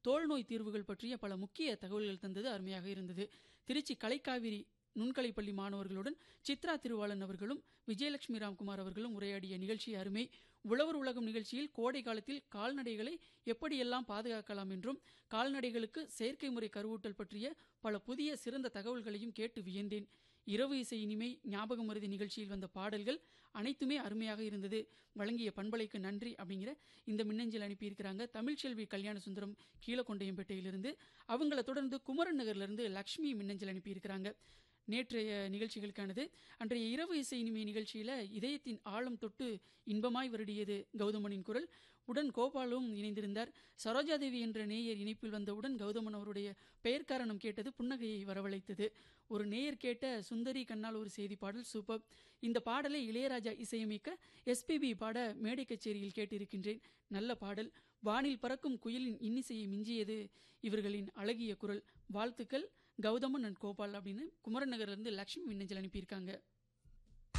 தோல் நோய் தீர்வுகள் பற்றிய பல முக்கிய தகவல்கள் தந்தது அருமையாக இருந்தது திருச்சி கலைக்காவிரி நுண்கலைப்பள்ளி மாணவர்களுடன் சித்ரா திருவாளன் அவர்களும் விஜயலட்சுமி ராம்குமார் அவர்களும் உரையாடிய நிகழ்ச்சி அருமை உழவர் உலகம் நிகழ்ச்சியில் கோடை காலத்தில் கால்நடைகளை எப்படியெல்லாம் பாதுகாக்கலாம் என்றும் கால்நடைகளுக்கு செயற்கை முறை கருவூட்டல் பற்றிய பல புதிய சிறந்த தகவல்களையும் கேட்டு வியந்தேன் இரவு இசை இனிமை ஞாபகம் மருதி நிகழ்ச்சியில் வந்த பாடல்கள் அனைத்துமே அருமையாக இருந்தது வழங்கிய பண்பலைக்கு நன்றி அப்படிங்கிற இந்த மின்னஞ்சல் அனுப்பியிருக்கிறாங்க தமிழ்ச்செல்வி கல்யாண சுந்தரம் கீழக்கொண்டையம்பேட்டையிலிருந்து அவங்கள தொடர்ந்து குமரன் நகர்லேருந்து லக்ஷ்மி மின்னஞ்சல் அனுப்பியிருக்கிறாங்க நேற்றைய நிகழ்ச்சிகளுக்கானது அன்றைய இரவு இசை இனிமை நிகழ்ச்சியில் இதயத்தின் ஆழம் தொட்டு இன்பமாய் வருடியது கௌதமனின் குரல் உடன் கோபாலும் இணைந்திருந்தார் சரோஜாதேவி என்ற நேயர் இணைப்பில் வந்தவுடன் கௌதமன் அவருடைய பெயர் காரணம் கேட்டது புன்னகையை வரவழைத்தது ஒரு நேயர் கேட்ட சுந்தரி கண்ணால் ஒரு செய்தி பாடல் சூப்பர் இந்த பாடலை இளையராஜா இசையமைக்க எஸ்பிபி பாட மேடை கச்சேரியில் கேட்டிருக்கின்றேன் நல்ல பாடல் வானில் பறக்கும் குயிலின் இன்னிசையை மிஞ்சியது இவர்களின் அழகிய குரல் வாழ்த்துக்கள் கௌதமன் அண்ட் கோபால் அப்படின்னு குமரன் நகர்லேருந்து லக்ஷ்மி மின்னஞ்சல் அனுப்பியிருக்காங்க